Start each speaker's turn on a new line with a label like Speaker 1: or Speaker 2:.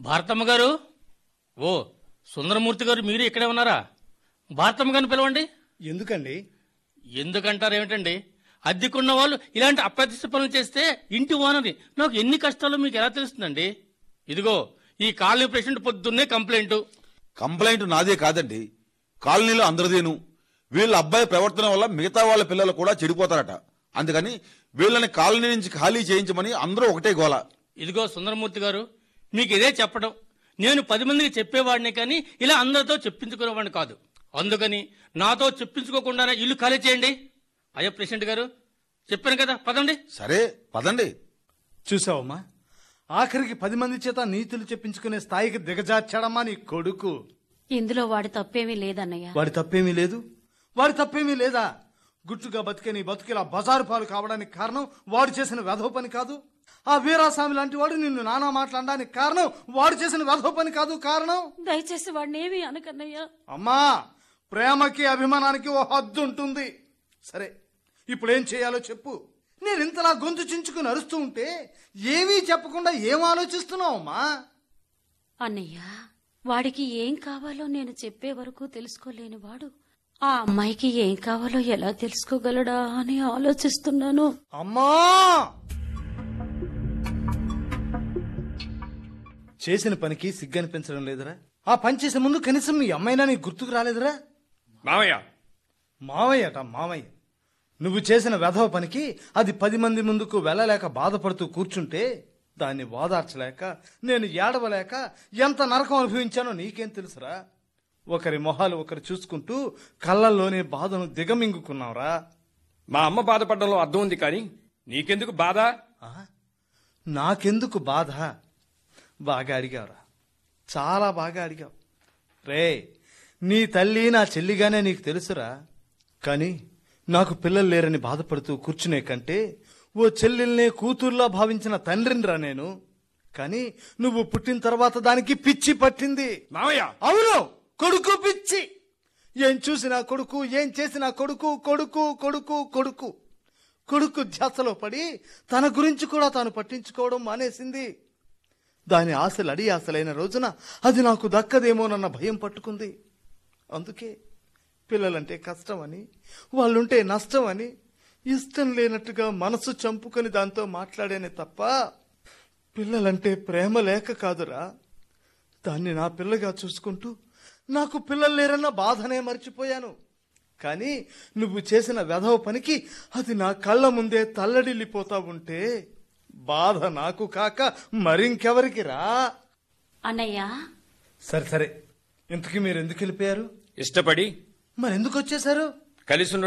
Speaker 1: భారతమ్మ గారు ఓ సుందరమూర్తి గారు మీరు ఇక్కడే ఉన్నారా భారతమ్మ గారిని పిలవండి
Speaker 2: ఎందుకండి
Speaker 1: ఎందుకంటారు ఏమిటండి అద్దెకున్న వాళ్ళు ఇలాంటి అప్రతిష్ట పనులు చేస్తే ఇంటి ఓనరి నాకు ఎన్ని కష్టాలు మీకు ఎలా తెలుస్తుందండి ఇదిగో ఈ కాలనీ ప్రెసిడెంట్ పొద్దున్నే కంప్లైంట్
Speaker 3: కంప్లైంట్ నాదే కాదండి కాలనీలో అందరిదేను వీళ్ళ అబ్బాయి ప్రవర్తన వల్ల మిగతా వాళ్ళ పిల్లలు కూడా చెడిపోతారట అందుకని వీళ్ళని కాలనీ నుంచి ఖాళీ చేయించమని అందరూ ఒకటే గోల
Speaker 1: ఇదిగో సుందరమూర్తి గారు మీకు ఇదే చెప్పడం నేను పది మందికి చెప్పేవాడిని కానీ ఇలా అందరితో చెప్పించుకునేవాడిని కాదు అందుకని నాతో చెప్పించుకోకుండానే ఇల్లు ఖాళీ చేయండి అయ్యో ప్రెసిడెంట్ గారు చెప్పాను కదా పదండి
Speaker 3: సరే పదండి
Speaker 2: చూసావమ్మా ఆఖరికి పది మంది చేత నీతులు చెప్పించుకునే స్థాయికి దిగజార్చాడమ్మా నీ కొడుకు
Speaker 4: ఇందులో వాడి తప్పేమీ లేదన్నయ్య
Speaker 2: వాడి తప్పేమీ లేదు వాడి తప్పేమీ లేదా గుట్టుగా బతికే నీ బతుకిలా బజారు పాలు కావడానికి కారణం వాడు చేసిన వెధవ పని కాదు ఆ వీరాస్వామి లాంటి వాడు నిన్ను నానా మాట్లాడడానికి కారణం వాడు చేసిన వెధవ పని కాదు కారణం
Speaker 4: దయచేసి వాడిని ఏమీ అనకన్నయ్య
Speaker 2: అమ్మా ప్రేమకి అభిమానానికి ఓ హద్దు ఉంటుంది సరే ఇప్పుడు ఏం చేయాలో చెప్పు నేను ఇంతలా గొంతు చించుకుని అరుస్తూ ఉంటే ఏమీ చెప్పకుండా ఏం ఆలోచిస్తున్నావు అమ్మా
Speaker 4: అన్నయ్య వాడికి ఏం కావాలో నేను చెప్పే వరకు తెలుసుకోలేని వాడు ఆ అమ్మాయికి ఏం కావాలో ఎలా తెలుసుకోగలడా అని ఆలోచిస్తున్నాను
Speaker 2: అమ్మా చేసిన పనికి సిగ్గనిపించడం లేదురా ఆ పని చేసే ముందు కనీసం మీ అమ్మాయినా నీకు గుర్తుకు రాలేదురా
Speaker 5: మామయ్య
Speaker 2: మావయ్యట మావయ్య నువ్వు చేసిన వెధవ పనికి అది పది మంది ముందుకు వెళ్ళలేక బాధపడుతూ కూర్చుంటే దాన్ని ఓదార్చలేక నేను ఏడవలేక ఎంత నరకం అనుభవించానో నీకేం తెలుసురా ఒకరి మొహాలు ఒకరు చూసుకుంటూ కళ్ళల్లోనే బాధను దిగమింగుకున్నావురా
Speaker 5: మా అమ్మ బాధపడడంలో అర్థం ఉంది కానీ నీకెందుకు బాధ
Speaker 2: ఆ? నాకెందుకు బాధ బాగా అడిగావురా చాలా బాగా అడిగావు రే నీ తల్లి నా చెల్లిగానే నీకు తెలుసురా కానీ నాకు పిల్లలు లేరని బాధపడుతూ కూర్చునే కంటే ఓ చెల్లెల్నే కూతుర్లా భావించిన తండ్రినిరా నేను కానీ నువ్వు పుట్టిన తర్వాత దానికి పిచ్చి పట్టింది
Speaker 5: మామయ్య
Speaker 2: అవును కొడుకు పిచ్చి ఏం చూసినా కొడుకు ఏం చేసినా కొడుకు కొడుకు కొడుకు కొడుకు కొడుకు ధ్యాసలో పడి తన గురించి కూడా తాను పట్టించుకోవడం మానేసింది దాని ఆశలు అడి ఆశలైన రోజున అది నాకు దక్కదేమోనన్న భయం పట్టుకుంది అందుకే పిల్లలంటే కష్టమని వాళ్ళుంటే నష్టం అని ఇష్టం లేనట్టుగా మనసు చంపుకొని దాంతో మాట్లాడేనే తప్ప పిల్లలంటే ప్రేమ లేక కాదురా దాన్ని నా పిల్లగా చూసుకుంటూ నాకు పిల్లలు లేరన్న బాధనే మర్చిపోయాను కానీ నువ్వు చేసిన వెధవ పనికి అది నా కళ్ళ ముందే తల్లడిల్లిపోతా ఉంటే బాధ నాకు కాక మరింకెవరికి రా
Speaker 4: అన్నయ్య
Speaker 2: సరే సరే ఇంతకీ మీరు ఎందుకు వెళ్ళిపోయారు
Speaker 5: ఇష్టపడి
Speaker 2: మరి ఎందుకు వచ్చేశారు
Speaker 5: కలిసి